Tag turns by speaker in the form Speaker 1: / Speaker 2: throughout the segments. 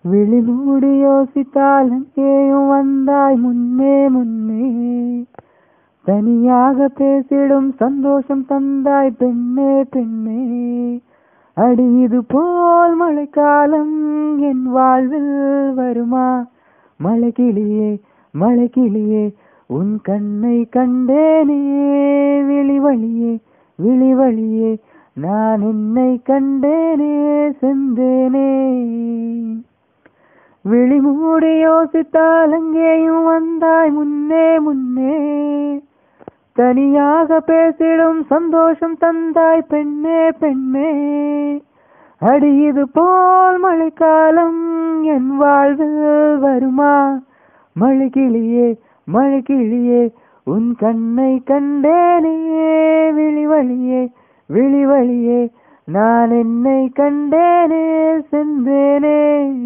Speaker 1: விழி மூடி யோசித்தால் அங்கேயும் வந்தாய் முன்னே முன்னே தனியாக பேசிடும் சந்தோஷம் தந்தாய் பெண்ணே பெண்ணே அடி இது போல் மழைக்காலம் என் வாழ்வில் வருமா மழை கிளியே மழை கிளியே உன் கண்ணை கண்டேனே விழி வழியே விழி வழியே நான் உன்னை கண்டேனே சென்றேனே விழி மூடி யோசித்தால் அங்கேயும் வந்தாய் முன்னே முன்னே தனியாக பேசிடும் சந்தோஷம் தந்தாய் பெண்ணே பெண்ணே அடி இது போல் மழைக்காலம் என் வாழ்வில் வருமா மழை கிளியே மழை கிளியே உன் கண்ணை கண்டேனே விழி வழியே விழி வழியே நான் என்னை கண்டேனே சென்றேனே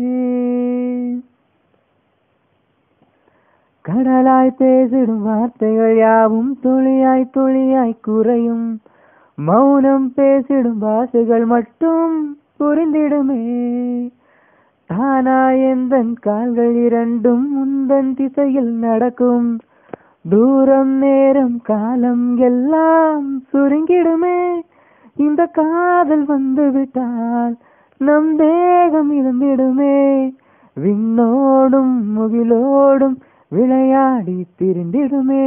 Speaker 1: கடலாய் பேசிடும் வார்த்தைகள் யாவும் துளியாய் துளியாய் குறையும் மௌனம் பேசிடும் பாஷைகள் மட்டும் புரிந்திடுமே தானா எந்தன் கால்கள் இரண்டும் முந்தன் திசையில் நடக்கும் தூரம் நேரம் காலம் எல்லாம் சுருங்கிடுமே இந்த காதல் வந்து விட்டால் நம் தேகம் இருந்திடுமே விண்ணோடும் முகிலோடும் விளையாடி திரிந்திடுமே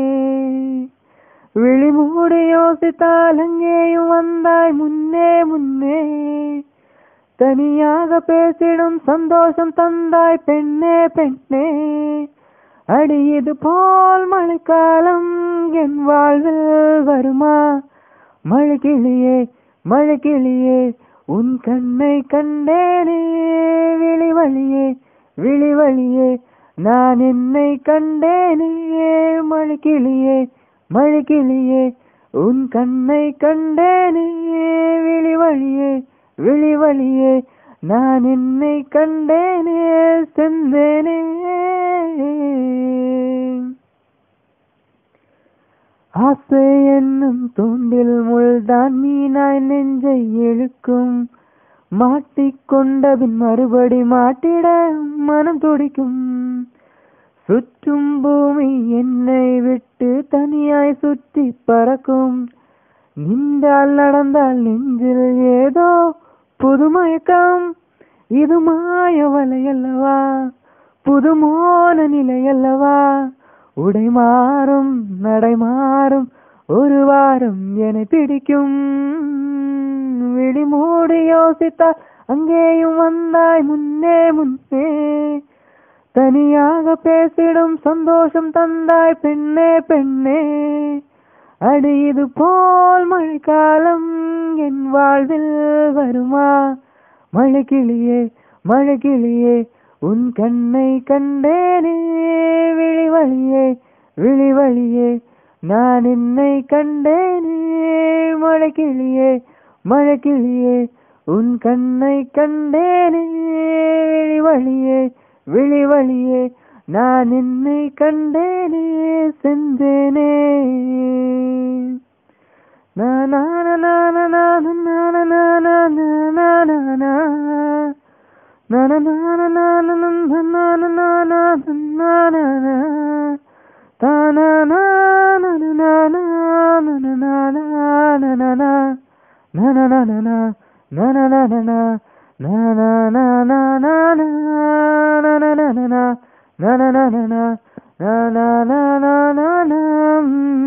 Speaker 1: விழி மூடி யோசித்தால் அங்கேயும் வந்தாய் முன்னே முன்னே தனியாக பேசிடும் சந்தோஷம் தந்தாய் பெண்ணே பெண்ணே அடி இது போல் மழைக்காலம் என் வாழ்வில் வருமா மழை கிளியே மழை கிளியே உன் கண்ணை கண்டேனே விழி வழியே விழி வழியே நான் என்னை கண்டேனே மழை கிளியே மழை கிளியே உன் கண்ணை கண்டேனே விழி வழியே விழி வழியே நான் என்னை கண்டேனே சென்றேனே ஆசை என்னும் தூண்டில் முள்தான் மீனாய் நெஞ்சை இழுக்கும் மாட்டிக்கொண்டபின் மறுபடி மாட்டிட மனம் துடிக்கும் சுற்றும் பூமி என்னை விட்டு தனியாய் சுற்றி பறக்கும் நின்றால் நடந்தால் நெஞ்சில் ஏதோ புது மயக்கம் இது மாய வலையல்லவா புது மோன நிலையல்லவா உடை மாறும் நடை மாறும் ஒரு வாரம் என பிடிக்கும் விழி மூடி யோசித்தால் அங்கேயும் வந்தாய் முன்னே முன்னே தனியாக பேசிடும் சந்தோஷம் தந்தாய் பெண்ணே பெண்ணே அடி இது போல் மழைக்காலம் என் வாழ்வில் வருமா மழை கிளியே மழை கிளியே உன் கண்ணை கண்டேனே விழி வழியே விழி வழியே நான் என்னை கண்டேனே மழை கிளியே மழை கிளியே உன் கண்ணை கண்டேனே விழி வழியே விழி வழியே நான் என்னை கண்டேனே சென்றேனே நானா na na na na na na na na na na na